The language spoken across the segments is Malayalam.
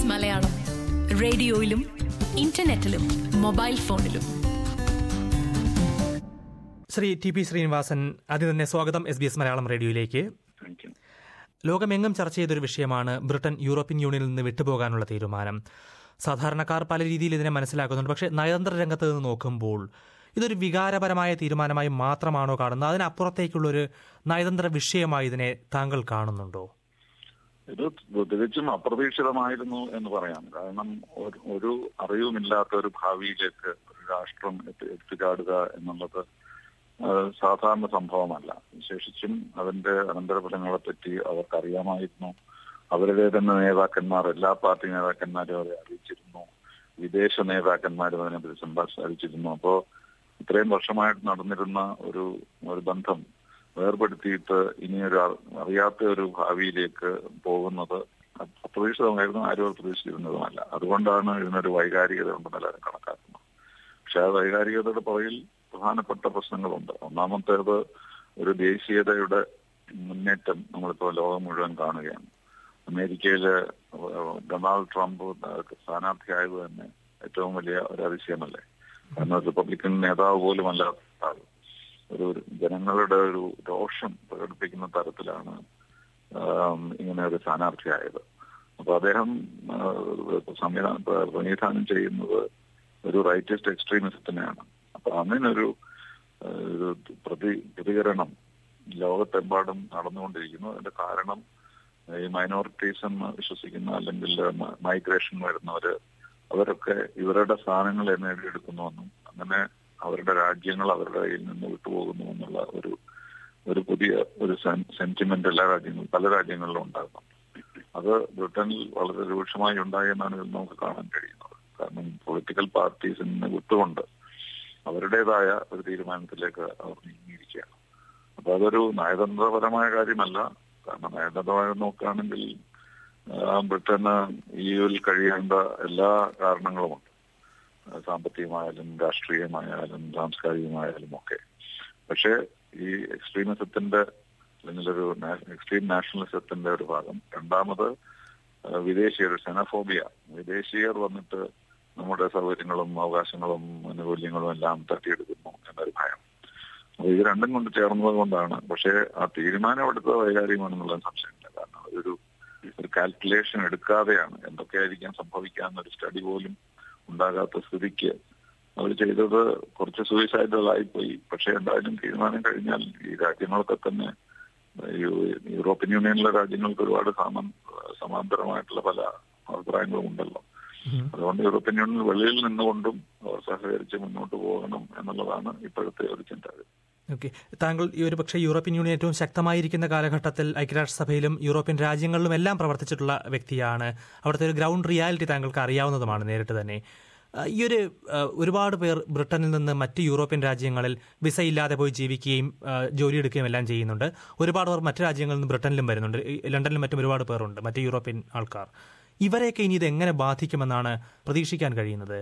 മലയാളം റേഡിയോയിലും ഇന്റർനെറ്റിലും മൊബൈൽ ഫോണിലും ശ്രീ ടി പി ശ്രീനിവാസൻ ആദ്യം തന്നെ സ്വാഗതം എസ് ബി എസ് മലയാളം റേഡിയോയിലേക്ക് താങ്ക് യു ലോകമെങ്ങും ചർച്ച ചെയ്തൊരു വിഷയമാണ് ബ്രിട്ടൻ യൂറോപ്യൻ യൂണിയനിൽ നിന്ന് വിട്ടുപോകാനുള്ള തീരുമാനം സാധാരണക്കാർ പല രീതിയിൽ ഇതിനെ മനസ്സിലാക്കുന്നുണ്ട് പക്ഷേ നയതന്ത്ര രംഗത്ത് നിന്ന് നോക്കുമ്പോൾ ഇതൊരു വികാരപരമായ തീരുമാനമായി മാത്രമാണോ കാണുന്നത് അതിനപ്പുറത്തേക്കുള്ളൊരു നയതന്ത്ര വിഷയമായി ഇതിനെ താങ്കൾ കാണുന്നുണ്ടോ ഇത് തികച്ചും അപ്രതീക്ഷിതമായിരുന്നു എന്ന് പറയാം കാരണം ഒരു- ഒരു അറിവുമില്ലാത്ത ഒരു ഭാവിയിലേക്ക് ഒരു രാഷ്ട്രം എത്തി- എത്തിച്ചാടുക എന്നുള്ളത് ആ, സാധാരണ സംഭവമല്ല വിശേഷിച്ചും അതിന്റെ അനന്തരഫലങ്ങളെ പറ്റി അവർക്കറിയാമായിരുന്നു അവരുടെ തന്നെ നേതാക്കന്മാർ എല്ലാ പാർട്ടി നേതാക്കന്മാരും അവരെ അറിയിച്ചിരുന്നു വിദേശ നേതാക്കന്മാരും അതിനെപ്പറ്റി സംസാരിച്ചിരുന്നു അപ്പോ ഇത്രയും വർഷമായിട്ട് നടന്നിരുന്ന ഒരു ഒരു ബന്ധം വേർപെടുത്തിയിട്ട് ഇനി ഒരു അ- അറിയാത്ത ഒരു ഭാവിയിലേക്ക് പോകുന്നത് അപ്രതീക്ഷിതമായിരുന്നു ആരും പ്രതീക്ഷിച്ചിരുന്നതുമല്ല അതുകൊണ്ടാണ് ഇതിനൊരു വൈകാരികത ഉണ്ടെന്ന് എല്ലാവരും കണക്കാക്കുന്നത് പക്ഷെ ആ വൈകാരികതയുടെ പുറകിൽ പ്രധാനപ്പെട്ട പ്രശ്നങ്ങളുണ്ട് ഒന്നാമത്തേത് ഒരു ദേശീയതയുടെ മുന്നേറ്റം നമ്മളിപ്പോൾ ലോകം മുഴുവൻ കാണുകയാണ് അമേരിക്കയില് ഡൊണാൾഡ് ട്രംപ് സ്ഥാനാർത്ഥിയായത് തന്നെ ഏറ്റവും വലിയ ഒരു അതിശയമല്ലേ കാരണം റിപ്പബ്ലിക്കൻ നേതാവ് പോലും അല്ലാത്ത ആൾ. ഒരു ഒരു ജനങ്ങളുടെ ഒരു രോഷം പ്രകടിപ്പിക്കുന്ന തരത്തിലാണ് ആം, ഇങ്ങനെ ഒരു സ്ഥാനാർത്ഥിയായത് അപ്പൊ അദ്ദേഹം ആ, സംവിധാനം പ്രതിനിധാനം ചെയ്യുന്നത് ഒരു റൈറ്റിസ്റ്റ് എക്സ്ട്രീമിസത്തിനെയാണ് അപ്പൊ അങ്ങനൊരു ആ, ഒരു പ്രതി പ്രതികരണം ലോകത്തെമ്പാടും നടന്നുകൊണ്ടിരിക്കുന്നു അതിന്റെ കാരണം ഈ മൈനോറിറ്റീസ് എന്ന് വിശ്വസിക്കുന്ന അല്ലെങ്കിൽ മൈഗ്രേഷൻ വരുന്നവര് അവരൊക്കെ ഇവരുടെ സ്ഥാനങ്ങളെ നേടിയെടുക്കുന്നുവെന്നും അങ്ങനെ അവരുടെ രാജ്യങ്ങൾ അവരുടെ കയ്യിൽ നിന്ന് വിട്ടുപോകുന്നു എന്നുള്ള ഒരു ഒരു പുതിയ ഒരു സെന്റിമെന്റ് എല്ലാ രാജ്യങ്ങളും പല രാജ്യങ്ങളിലും ഉണ്ടാകുന്നു അത് ബ്രിട്ടനിൽ വളരെ രൂക്ഷമായി ഉണ്ടായി എന്നാണ് ഇതിൽ നമുക്ക് കാണാൻ കഴിയുന്നത് കാരണം പൊളിറ്റിക്കൽ പാർട്ടീസിൽ നിന്ന് വിട്ടുകൊണ്ട് അവരുടേതായ ഒരു തീരുമാനത്തിലേക്ക് അവർ നീങ്ങിയിരിക്കുകയാണ് അപ്പൊ അതൊരു നയതന്ത്രപരമായ കാര്യമല്ല കാരണം നയതന്ത്രമായി നോക്കുകയാണെങ്കിൽ ആ, ബ്രിട്ടന് ഇയുവിൽ കഴിയേണ്ട എല്ലാ കാരണങ്ങളുമുണ്ട് ആ, സാമ്പത്തികമായാലും രാഷ്ട്രീയമായാലും സാംസ്കാരികമായാലും ഒക്കെ പക്ഷേ ഈ എക്സ്ട്രീമിസത്തിന്റെ അല്ലെങ്കിൽ ഒരു എക്സ്ട്രീം നാഷണലിസത്തിന്റെ ഒരു ഭാഗം രണ്ടാമത് ആ, വിദേശീയർ സെനഫോബിയ വിദേശീയർ വന്നിട്ട് നമ്മുടെ സൗകര്യങ്ങളും അവകാശങ്ങളും ആനുകൂല്യങ്ങളും എല്ലാം തട്ടിയെടുക്കുന്നു എന്നൊരു ഭയം അപ്പൊ ഇത് രണ്ടും കൊണ്ട് ചേർന്നത് കൊണ്ടാണ് പക്ഷേ ആ തീരുമാനം എടുത്തത് വൈകാരികമാണെന്നുള്ള സംശയമില്ല കാരണം അതൊരു ഒരു കാൽക്കുലേഷൻ എടുക്കാതെയാണ് എന്തൊക്കെയായിരിക്കാം സംഭവിക്കാന്നൊരു സ്റ്റഡി പോലും ഉണ്ടാകാത്ത സ്ഥിതിക്ക് അവർ ചെയ്തത് കുറച്ച് സൂയിസൈഡുകളായി പോയി പക്ഷെ എന്തായാലും തീരുമാനം കഴിഞ്ഞാൽ ഈ രാജ്യങ്ങളൊക്കെ തന്നെ യു- യൂറോപ്യൻ യൂണിയനിലെ രാജ്യങ്ങൾക്ക് ഒരുപാട് സമ സമാന്തരമായിട്ടുള്ള പല അഭിപ്രായങ്ങളും ഉണ്ടല്ലോ അതുകൊണ്ട് യൂറോപ്യൻ യൂണിയൻ വെളിയിൽ നിന്നുകൊണ്ടും അവർ സഹകരിച്ച് മുന്നോട്ട് പോകണം എന്നുള്ളതാണ് ഇപ്പോഴത്തെ ഒരു ചിന്താഗതി ഓക്കെ താങ്കൾ ഈ ഒരു പക്ഷേ യൂറോപ്യൻ യൂണിയൻ ഏറ്റവും ശക്തമായിരിക്കുന്ന കാലഘട്ടത്തിൽ ഐക്യരാഷ്ട്രസഭയിലും യൂറോപ്യൻ രാജ്യങ്ങളിലും എല്ലാം പ്രവർത്തിച്ചിട്ടുള്ള വ്യക്തിയാണ് അവിടുത്തെ ഒരു ഗ്രൗണ്ട് റിയാലിറ്റി താങ്കൾക്ക് അറിയാവുന്നതുമാണ് നേരിട്ട് തന്നെ ആ, ഈ ഒരു ആ, ഒരുപാട് പേർ ബ്രിട്ടനിൽ നിന്ന് മറ്റ് യൂറോപ്യൻ രാജ്യങ്ങളിൽ വിസ ഇല്ലാതെ പോയി ജീവിക്കുകയും ആ, ജോലിയെടുക്കുകയും എല്ലാം ചെയ്യുന്നുണ്ട് ഒരുപാട് പേർ മറ്റ് രാജ്യങ്ങളിൽ നിന്ന് ബ്രിട്ടനിലും വരുന്നുണ്ട് ഈ ലണ്ടനിലും മറ്റും ഒരുപാട് പേരുണ്ട് മറ്റ് യൂറോപ്യൻ ആൾക്കാർ ഇവരെയൊക്കെ ഇനി ഇത് എങ്ങനെ ബാധിക്കുമെന്നാണ് പ്രതീക്ഷിക്കാൻ കഴിയുന്നത്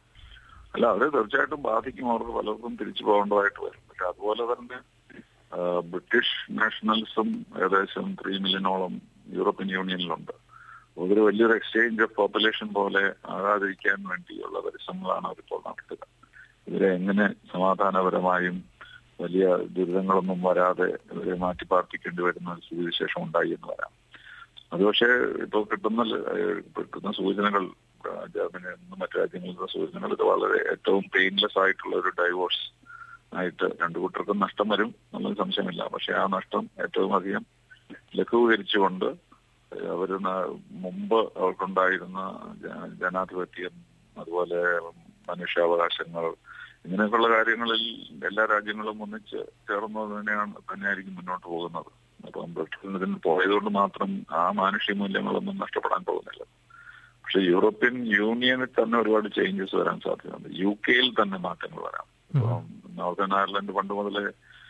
അല്ല അത് തീർച്ചയായിട്ടും ബാധിക്കും അവർക്ക് പലർക്കും തിരിച്ചു പോകേണ്ടതായിട്ട് വരും പക്ഷെ അതുപോലെ തന്നെ ആ, ബ്രിട്ടീഷ് നാഷണൽസും ഏകദേശം ത്രീ മില്യനോളം യൂറോപ്യൻ യൂണിയനിലുണ്ട് അതൊരു വലിയൊരു എക്സ്ചേഞ്ച് ഓഫ് പോപ്പുലേഷൻ പോലെ ആകാതിരിക്കാൻ വേണ്ടിയുള്ള പരിശ്രമങ്ങളാണ് അവരിപ്പോൾ നടത്തുക ഇവരെ എങ്ങനെ സമാധാനപരമായും വലിയ ദുരിതങ്ങളൊന്നും വരാതെ ഇവരെ മാറ്റി പാർപ്പിക്കേണ്ടി വരുന്ന ഒരു സ്ഥിതിവിശേഷം ഉണ്ടായി എന്ന് വരാം അത് പക്ഷേ ഇപ്പോൾ കിട്ടുന്ന ല- ഏഹ് കിട്ടുന്ന സൂചനകൾ ആ, ജർമ്മനിയിൽ നിന്നും മറ്റു രാജ്യങ്ങളിൽ നിന്നുള്ള സൂചനകൾ ഇത് വളരെ ഏറ്റവും പെയിൻലെസ് ആയിട്ടുള്ള ഒരു ഡൈവോഴ്സ് ആയിട്ട് രണ്ടു കൂട്ടർക്കും നഷ്ടം വരും എന്നുള്ളത് സംശയമില്ല പക്ഷെ ആ നഷ്ടം ഏറ്റവും അധികം ലഘൂകരിച്ചുകൊണ്ട് അവർ മുമ്പ് അവർക്കുണ്ടായിരുന്ന ജ- ജനാധിപത്യം അതുപോലെ മനുഷ്യാവകാശങ്ങൾ ഇങ്ങനെയൊക്കെയുള്ള കാര്യങ്ങളിൽ എല്ലാ രാജ്യങ്ങളും ഒന്നിച്ച് ചേർന്നത് തന്നെയാണ് തന്നെയായിരിക്കും മുന്നോട്ട് പോകുന്നത് അപ്പം ബ്രിട്ടൻ ഇതിന് പോയതുകൊണ്ട് മാത്രം ആ മാനുഷ്യ മൂല്യങ്ങളൊന്നും നഷ്ടപ്പെടാൻ പോകുന്നില്ല പക്ഷെ യൂറോപ്യൻ യൂണിയനിൽ തന്നെ ഒരുപാട് ചേഞ്ചസ് വരാൻ സാധ്യതയുണ്ട് യു കെയിൽ തന്നെ മാറ്റങ്ങൾ വരാം ഇപ്പം നോർത്തേൺ അയർലൻഡ് പണ്ട് മുതലേ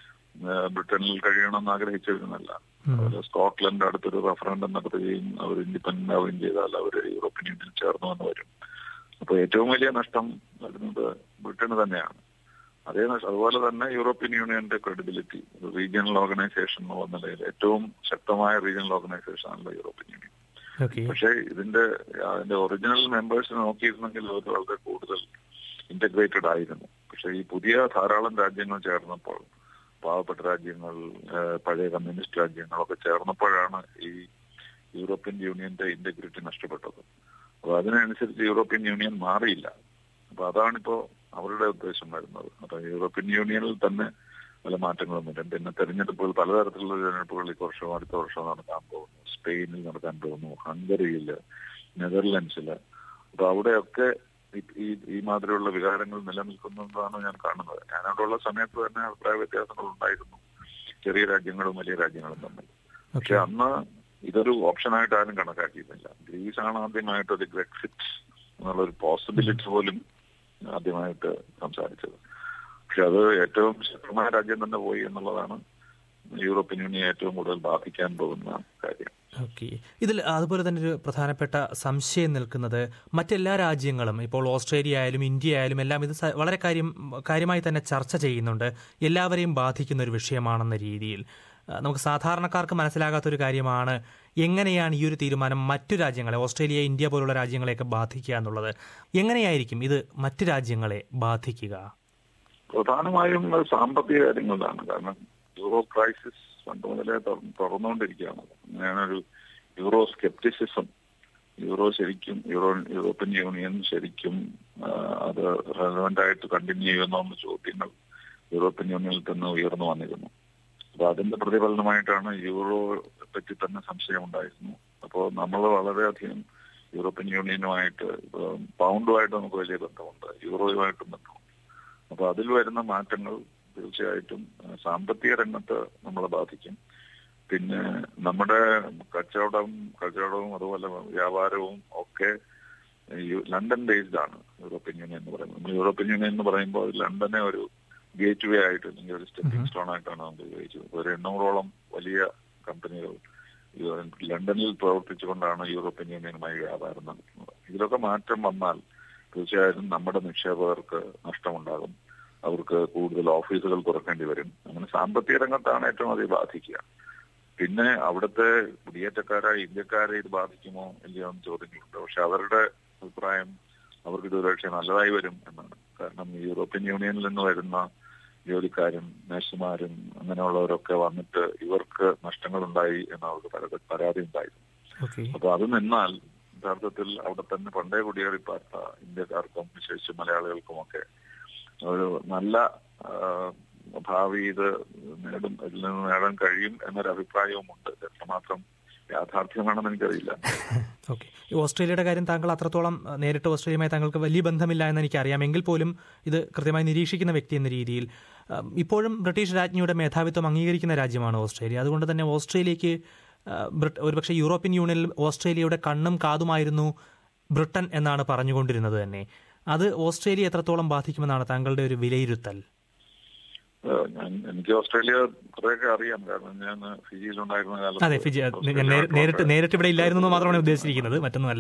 ആ, ബ്രിട്ടനിൽ കഴിയണമെന്ന് ആഗ്രഹിച്ചിരുന്നല്ല അതുപോലെ സ്കോട്ട്ലൻഡ് അടുത്തൊരു റഫറൻഡം നടത്തുകയും അവർ ഇൻഡിപെൻഡന്റ് ആവുകയും ചെയ്താൽ അവർ യൂറോപ്യൻ യൂണിയൻ ചേർന്നു എന്ന് വരും അപ്പൊ ഏറ്റവും വലിയ നഷ്ടം വരുന്നത് ബ്രിട്ടന് തന്നെയാണ് അതേ നഷ്ടം അതുപോലെ തന്നെ യൂറോപ്യൻ യൂണിയന്റെ ക്രെഡിബിലിറ്റി റീജിയണൽ ഓർഗനൈസേഷൻ എന്നുള്ള നിലയിൽ ഏറ്റവും ശക്തമായ റീജിയണൽ ഓർഗനൈസേഷൻ ആണല്ലോ യൂറോപ്യൻ യൂണിയൻ ഓക്കെ പക്ഷേ ഇതിന്റെ അതിന്റെ ഒറിജിനൽ മെമ്പേഴ്സ് നോക്കിയിരുന്നെങ്കിൽ അത് വളരെ കൂടുതൽ ഇന്റഗ്രേറ്റഡ് ആയിരുന്നു പക്ഷെ ഈ പുതിയ ധാരാളം രാജ്യങ്ങൾ ചേർന്നപ്പോൾ പാവപ്പെട്ട രാജ്യങ്ങൾ ഏഹ് പഴയ കമ്മ്യൂണിസ്റ്റ് രാജ്യങ്ങളൊക്കെ ചേർന്നപ്പോഴാണ് ഈ യൂറോപ്യൻ യൂണിയന്റെ ഇന്റഗ്രിറ്റി നഷ്ടപ്പെട്ടത് അപ്പൊ അതിനനുസരിച്ച് യൂറോപ്യൻ യൂണിയൻ മാറിയില്ല അപ്പൊ അതാണിപ്പോ അവരുടെ ഉദ്ദേശം വരുന്നത് അപ്പൊ യൂറോപ്യൻ യൂണിയനിൽ തന്നെ പല മാറ്റങ്ങളും വരും പിന്നെ തെരഞ്ഞെടുപ്പുകൾ പലതരത്തിലുള്ള തെരഞ്ഞെടുപ്പുകൾ ഈ വർഷവും അടുത്ത വർഷവും നടക്കാൻ പോകുന്നു സ്പെയിനിൽ നടക്കാൻ പോകുന്നു ഹംഗറിയില് നെതർലൻഡ്സില് അപ്പൊ അവിടെയൊക്കെ ഈ- ഈ ഈ മാതിരിയുള്ള വികാരങ്ങൾ നിലനിൽക്കുന്നതാണ് ഞാൻ കാണുന്നത് ഞാൻ അവിടെയുള്ള സമയത്ത് തന്നെ അഭിപ്രായ വ്യത്യാസങ്ങൾ ഉണ്ടായിരുന്നു ചെറിയ രാജ്യങ്ങളും വലിയ രാജ്യങ്ങളും തമ്മിൽ പക്ഷെ ഓക്കെ അന്ന് ഇതൊരു ഓപ്ഷനായിട്ട് ആരും കണക്കാക്കിയിരുന്നില്ല ഗ്രീസ് ആണ് ആദ്യമായിട്ട് ഒരു ബ്രെക്സിറ്റ് എന്നുള്ള ഒരു പോസിബിലിറ്റി പോലും ആദ്യമായിട്ട് സംസാരിച്ചത് പക്ഷെ അത് ഏറ്റവും ശക്തമായ രാജ്യം തന്നെ പോയി എന്നുള്ളതാണ് യൂറോപ്യൻ യൂണിയൻ ഏറ്റവും കൂടുതൽ ബാധിക്കാൻ പോകുന്ന കാര്യം ഓക്കെ ഇതിൽ അതുപോലെ തന്നെ ഒരു പ്രധാനപ്പെട്ട സംശയം നിൽക്കുന്നത് മറ്റെല്ലാ രാജ്യങ്ങളും ഇപ്പോൾ ഓസ്ട്രേലിയ ആയാലും ഇന്ത്യ ആയാലും എല്ലാം ഇത് സ- വളരെ കാര്യം കാര്യമായി തന്നെ ചർച്ച ചെയ്യുന്നുണ്ട് എല്ലാവരെയും ബാധിക്കുന്ന ഒരു വിഷയമാണെന്ന രീതിയിൽ ആ, നമുക്ക് സാധാരണക്കാർക്ക് മനസ്സിലാകാത്തൊരു കാര്യമാണ് എങ്ങനെയാണ് ഈ ഒരു തീരുമാനം മറ്റു രാജ്യങ്ങളെ ഓസ്ട്രേലിയ ഇന്ത്യ പോലുള്ള രാജ്യങ്ങളെയൊക്കെ ബാധിക്കുക എന്നുള്ളത് എങ്ങനെയായിരിക്കും ഇത് മറ്റു രാജ്യങ്ങളെ ബാധിക്കുക പ്രധാനമായും അത് സാമ്പത്തിക കാര്യങ്ങളിലാണ് കാരണം യൂറോ ക്രൈസിസ് പണ്ട് മുതലേ തൊ- തുറന്നുകൊണ്ടിരിക്കുകയാണ് അങ്ങനെയാണൊരു യൂറോ സ്കെപ്റ്റിസിസം യൂറോ ശരിക്കും യൂറോ യൂറോപ്യൻ യൂണിയൻ ശരിക്കും ആ, അത് റെലവെന്റ് ആയിട്ട് കണ്ടിന്യൂ ചെയ്യുന്ന ചോദ്യങ്ങൾ യൂറോപ്യൻ യൂണിയനിൽ തന്നെ ഉയർന്നു വന്നിരുന്നു അപ്പൊ അതിന്റെ പ്രതിഫലനമായിട്ടാണ് യൂറോ പറ്റി തന്നെ സംശയം ഉണ്ടായിരുന്നു അപ്പോൾ നമ്മൾ വളരെയധികം യൂറോപ്യൻ യൂണിയനുമായിട്ട് ഇപ്പൊ പൗണ്ടുമായിട്ട് നമുക്ക് വലിയ ബന്ധമുണ്ട് യൂറോയുമായിട്ടും ബന്ധമുണ്ട് അപ്പൊ അതിൽ വരുന്ന മാറ്റങ്ങൾ തീർച്ചയായിട്ടും ആ, സാമ്പത്തിക രംഗത്ത് നമ്മളെ ബാധിക്കും പിന്നെ നമ്മുടെ കച്ചവടം കച്ചവടവും അതുപോലെ വ്യാപാരവും ഒക്കെ യു- ലണ്ടൻ ബേസ്ഡ് ആണ് യൂറോപ്യൻ യൂണിയൻ എന്ന് പറയുന്നത് നമ്മൾ യൂറോപ്യൻ യൂണിയൻ എന്ന് പറയുമ്പോൾ ലണ്ടനെ ഒരു ഗേറ്റ് വേ ആയിട്ട് അല്ലെങ്കിൽ ഒരു സ്റ്റെപ്പിംഗ് സ്റ്റോൺ ആയിട്ടാണ് നമ്മൾ ഉപയോഗിച്ചത് ഒരു എണ്ണൂറോളം വലിയ കമ്പനികൾ യു- ലണ്ടനിൽ പ്രവർത്തിച്ചുകൊണ്ടാണ് യൂറോപ്യൻ യൂണിയനുമായി വ്യാപാരം നടത്തുന്നത് ഇതിലൊക്കെ മാറ്റം വന്നാൽ തീർച്ചയായും നമ്മുടെ നിക്ഷേപകർക്ക് നഷ്ടമുണ്ടാകും അവർക്ക് കൂടുതൽ ഓഫീസുകൾ തുറക്കേണ്ടി വരും അങ്ങനെ സാമ്പത്തിക രംഗത്താണ് ഏറ്റവും അധികം ബാധിക്കുക പിന്നെ അവിടുത്തെ കുടിയേറ്റക്കാരായ ഇന്ത്യക്കാരെ ഇത് ബാധിക്കുമോ ഇല്ലയോ എന്ന് ചോദ്യങ്ങളുണ്ട് പക്ഷെ അവരുടെ അഭിപ്രായം അവർക്ക് ഇത് ഒരുപക്ഷെ നല്ലതായി വരും എന്നാണ് കാരണം യൂറോപ്യൻ യൂണിയനിൽ നിന്ന് വരുന്ന ജോലിക്കാരും നഴ്സുമാരും അങ്ങനെയുള്ളവരൊക്കെ വന്നിട്ട് ഇവർക്ക് നഷ്ടങ്ങളുണ്ടായി എന്ന് അവർക്ക് പരാതി- പരാതി ഉണ്ടായിരുന്നു ഓക്കെ അപ്പൊ അത് നിന്നാൽ യഥാർത്ഥത്തിൽ അവിടെ തന്നെ പണ്ടേ കുടിയേറി പാർത്ത ഇന്ത്യക്കാർക്കും വിശേഷിച്ച് മലയാളികൾക്കുമൊക്കെ ഒരു നല്ല ആ, ഭാവി ഇത് നേടും ഇതിൽ നിന്ന് നേടാൻ കഴിയും എന്നൊരു അഭിപ്രായവുമുണ്ട് എത്രമാത്രം യാഥാർത്ഥ്യമാണെന്ന് എനിക്കറിയില്ല ഓക്കെ ഈ ഓസ്ട്രേലിയയുടെ കാര്യം താങ്കൾ അത്രത്തോളം അഹ്, നേരിട്ട് ഓസ്ട്രേലിയയുമായി താങ്കൾക്ക് വലിയ ബന്ധമില്ല എന്ന് എനിക്കറിയാം എങ്കിൽ പോലും ഇത് കൃത്യമായി നിരീക്ഷിക്കുന്ന വ്യക്തി എന്ന രീതിയിൽ അഹ്, ഇപ്പോഴും ബ്രിട്ടീഷ് രാജ്ഞിയുടെ മേധാവിത്വം അംഗീകരിക്കുന്ന രാജ്യമാണ് ഓസ്ട്രേലിയ അതുകൊണ്ട് തന്നെ ഓസ്ട്രേലിയക്ക് അഹ്, ബ്രിട്ട് ഒരുപക്ഷെ യൂറോപ്യൻ യൂണിയനിൽ ഓസ്ട്രേലിയയുടെ കണ്ണും കാതുമായിരുന്നു ബ്രിട്ടൻ എന്നാണ് പറഞ്ഞുകൊണ്ടിരുന്നത് തന്നെ അത് ഓസ്ട്രേലിയ എത്രത്തോളം ബാധിക്കുമെന്നാണ് താങ്കളുടെ ഒരു വിലയിരുത്തൽ ഏഹ് ഞാൻ എനിക്ക് ഓസ്ട്രേലിയ കുറെയൊക്കെ അറിയാം കാരണം ഞാൻ ഫിജിയിലുണ്ടായിരുന്ന കാലത്ത് അതെ ഫിജി ഞാൻ നേരി- നേരിട്ട് നേരിട്ട് ഇവിടെ ഇല്ലായിരുന്നു എന്ന് മാത്രമാണ് ഉദ്ദേശിച്ചിരിക്കുന്നത് മറ്റൊന്നുമല്ല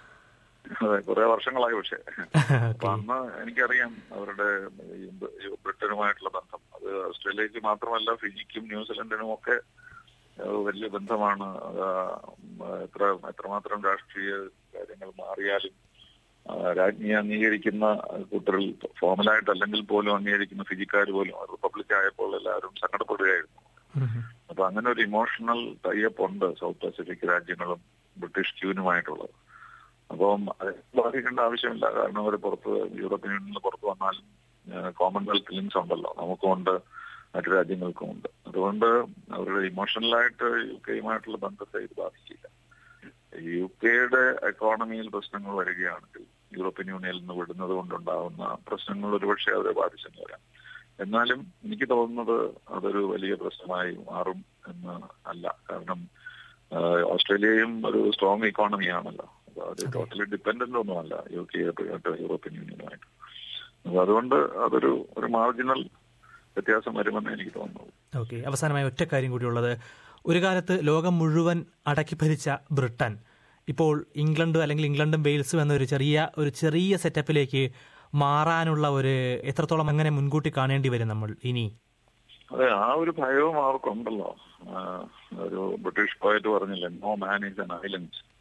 അതെ കുറെ വർഷങ്ങളായി പക്ഷേ അപ്പൊ ഓക്കെ അന്ന് എനിക്കറിയാം അവരുടെ ഈ ബ- ഈ ബ്രിട്ടനുമായിട്ടുള്ള ബന്ധം അത് ഓസ്ട്രേലിയക്ക് മാത്രമല്ല ഫിജിക്കും ന്യൂസിലൻഡിനും ഒക്കെ ഏഹ് വലിയ ബന്ധമാണ് അത് ആ, എത്ര എത്രമാത്രം രാഷ്ട്രീയ കാര്യങ്ങൾ മാറിയാലും ആ, രാജ്ഞിയെ അംഗീകരിക്കുന്ന കൂട്ടരിൽ ഫോമലായിട്ട് അല്ലെങ്കിൽ പോലും അംഗീകരിക്കുന്ന ഫിജിക്കാർ പോലും റിപ്പബ്ലിക് ആയപ്പോൾ എല്ലാവരും സങ്കടപ്പെടുകയായിരുന്നു അപ്പൊ അങ്ങനെ ഒരു ഇമോഷണൽ ടൈപ്പ് ഉണ്ട് സൗത്ത് പസഫിക് രാജ്യങ്ങളും ബ്രിട്ടീഷ് ക്യൂനുമായിട്ടുള്ളത് അപ്പം അത് ബാധിക്കേണ്ട ആവശ്യമില്ല കാരണം അവർ പുറത്ത് യൂറോപ്യൻ യൂണിയനിൽ പുറത്ത് വന്നാലും കോമൺവെൽത്ത് ലിങ്ക്സ് ഉണ്ടല്ലോ നമുക്കുമുണ്ട് മറ്റു രാജ്യങ്ങൾക്കുമുണ്ട് അതുകൊണ്ട് അവരുടെ ഇമോഷണലായിട്ട് യു കെയുമായിട്ടുള്ള ബന്ധത്തെ ഇത് ബാധിക്കില്ല യു കെയുടെ എക്കോണമിയിൽ പ്രശ്നങ്ങൾ വരികയാണെങ്കിൽ യൂറോപ്യൻ യൂണിയനിൽ നിന്ന് വിടുന്നത് കൊണ്ടുണ്ടാകുന്ന പ്രശ്നങ്ങൾ ഒരുപക്ഷെ അവരെ ബാധിച്ചെന്ന് വരാം എന്നാലും എനിക്ക് തോന്നുന്നത് അതൊരു വലിയ പ്രശ്നമായി മാറും എന്ന് അല്ല കാരണം ആഹ് ഓസ്ട്രേലിയയും ഒരു സ്ട്രോങ് ഇക്കോണമിയാണല്ലോ അപ്പൊ അത് ടോട്ടലി ഡിപ്പെൻഡന്റ് ഒന്നുമല്ല യു കെ യൂറോപ്യൻ യൂണിയനുമായിട്ട് അപ്പൊ അതുകൊണ്ട് അതൊരു ഒരു മാർജിനൽ വ്യത്യാസം വരുമെന്ന് എനിക്ക് തോന്നുന്നു ഓക്കെ അവസാനമായി ഒറ്റ കാര്യം കൂടിയുള്ളത് ഒരു കാലത്ത് ലോകം മുഴുവൻ അടക്കി ഭരിച്ച ബ്രിട്ടൻ ഇപ്പോൾ ഇംഗ്ലണ്ട് അല്ലെങ്കിൽ ഇംഗ്ലണ്ടും വെയിൽസും എന്നൊരു ചെറിയ ഒരു ചെറിയ സെറ്റപ്പിലേക്ക് മാറാനുള്ള ഒരു എത്രത്തോളം അങ്ങനെ മുൻകൂട്ടി കാണേണ്ടി വരും നമ്മൾ ഇനി അതെ ആ ഒരു ഭയവും അവർക്കുണ്ടല്ലോ ആഹ് ഒരു ബ്രിട്ടീഷ് പോയിട്ട് പറഞ്ഞില്ലേ no man is an island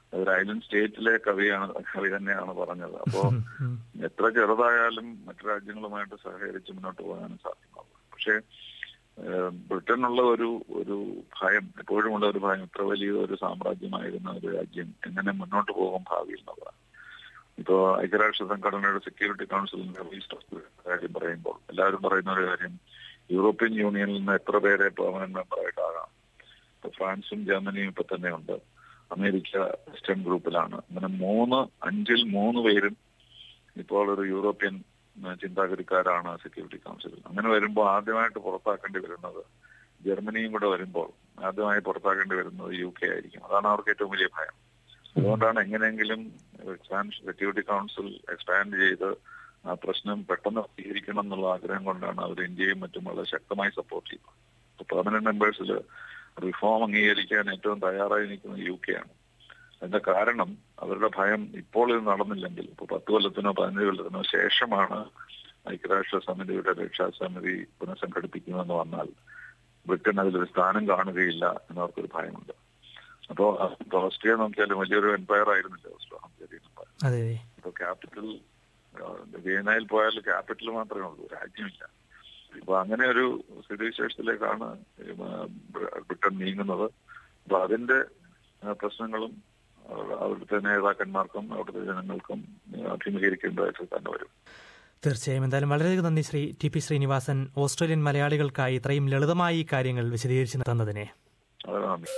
ഒരു ഐലൻഡ് സ്റ്റേറ്റിലെ കവിയാണ് കവി തന്നെയാണ് പറഞ്ഞത് അപ്പോ എത്ര ചെറുതായാലും മറ്റു രാജ്യങ്ങളുമായിട്ട് സഹകരിച്ച് മുന്നോട്ട് പോകാനും സാധ്യമാകും പക്ഷേ ഏഹ്, ബ്രിട്ടനുള്ള ഒരു ഒരു ഭയം എപ്പോഴും ഉള്ള ഒരു ഭയം ഇത്ര വലിയ ഒരു സാമ്രാജ്യമായിരുന്ന ഒരു രാജ്യം എങ്ങനെ മുന്നോട്ട് പോകും ഭാവിയിൽ എന്നുള്ളതാണ് ഇപ്പോ ഐക്യരാഷ്ട്ര സംഘടനയുടെ സെക്യൂരിറ്റി കൗൺസിലിന്റെ ലീസ്റ്റ് ഓഫ് കാര്യം പറയുമ്പോൾ എല്ലാവരും പറയുന്ന ഒരു കാര്യം യൂറോപ്യൻ യൂണിയനിൽ നിന്ന് എത്ര പേരെ പെർമനന്റ് മെമ്പറായിട്ടാകാം ഇപ്പൊ ഫ്രാൻസും ജർമ്മനിയും ഇപ്പൊ തന്നെ ഉണ്ട് അമേരിക്ക വെസ്റ്റേൺ ഗ്രൂപ്പിലാണ് അങ്ങനെ മൂന്ന് അഞ്ചിൽ മൂന്ന് പേരും ഇപ്പോൾ ഒരു യൂറോപ്യൻ ആ, ചിന്താഗതിക്കാരാണ് സെക്യൂരിറ്റി കൗൺസിലിൽ അങ്ങനെ വരുമ്പോൾ ആദ്യമായിട്ട് പുറത്താക്കേണ്ടി വരുന്നത് ജർമ്മനിയും കൂടെ വരുമ്പോൾ ആദ്യമായി പുറത്താക്കേണ്ടി വരുന്നത് യു കെ ആയിരിക്കും അതാണ് അവർക്ക് ഏറ്റവും വലിയ ഭയം അതുകൊണ്ടാണ് എങ്ങനെയെങ്കിലും എക്സ്പാൻഷൻ സെക്യൂരിറ്റി കൗൺസിൽ എക്സ്പാൻഡ് ചെയ്ത് ആ പ്രശ്നം പെട്ടെന്ന് പരിഹരിക്കണം എന്നുള്ള ആഗ്രഹം കൊണ്ടാണ് അവർ ഇന്ത്യയും മറ്റും വളരെ ശക്തമായി സപ്പോർട്ട് ചെയ്യുന്നത് പെർമനന്റ് മെമ്പേഴ്സിൽ റിഫോം അംഗീകരിക്കാൻ ഏറ്റവും തയ്യാറായി നിൽക്കുന്നത് യു കെ ആണ് അതിന്റെ കാരണം അവരുടെ ഭയം ഇപ്പോൾ ഇത് നടന്നില്ലെങ്കിൽ ഇപ്പൊ പത്ത് കൊല്ലത്തിനോ പതിനഞ്ച് കൊല്ലത്തിനോ ശേഷമാണ് ഐക്യരാഷ്ട്ര സമിതിയുടെ രക്ഷാസമിതി പുനഃസംഘടിപ്പിക്കുമെന്ന് വന്നാൽ ബ്രിട്ടൻ അതിലൊരു സ്ഥാനം കാണുകയില്ല എന്നവർക്കൊരു ഭയമുണ്ട് അപ്പോ ഇപ്പൊ ഓസ്ട്രിയ നോക്കിയാലും വലിയൊരു എംപയർ ആയിരുന്നില്ല ഓസ്ട്രോ ഹംഗേറിയൻ എംപയർ അതെ അതെ ഇപ്പൊ ക്യാപിറ്റൽ വിയനയിൽ പോയാൽ ക്യാപിറ്റൽ മാത്രമേ ഉള്ളൂ രാജ്യമില്ല ഇപ്പൊ അങ്ങനെ ഒരു സ്ഥിതിവിശേഷത്തിലേക്കാണ് ഈ, ആ, ബ്ര- ബ്രിട്ടൻ നീങ്ങുന്നത് അപ്പൊ അതിന്റെ ആ, പ്രശ്നങ്ങളും അവർ- അവിടുത്തെ നേതാക്കന്മാർക്കും അവിടുത്തെ ജനങ്ങൾക്കും അഭിമുഖീകരിക്കേണ്ടതായിട്ട് തന്നെ വരും തീർച്ചയായും എന്തായാലും വളരെയധികം നന്ദി Shri T P Srinivasan Australian മലയാളികൾക്കായി ഇത്രയും ലളിതമായി ഈ കാര്യങ്ങൾ വിശദീകരിച്ച് തന്നതിനെ വളരെ നന്ദി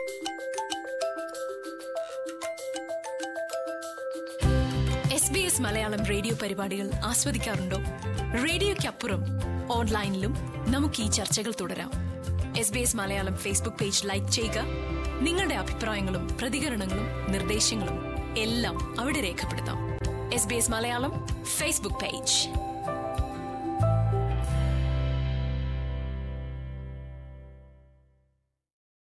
S B S Malayalam radio പരിപാടികൾ ആസ്വദിക്കാറുണ്ടോ റേഡിയോയ്ക്കപ്പുറം ഓൺലൈനിലും നമുക്ക് ഈ ചർച്ചകൾ തുടരാം S B S Malayalam Facebook page like ചെയ്യുക നിങ്ങളുടെ അഭിപ്രായങ്ങളും പ്രതികരണങ്ങളും നിർദ്ദേശങ്ങളും എല്ലാം അവിടെ രേഖപ്പെടുത്താം S B S Malayalam Facebook page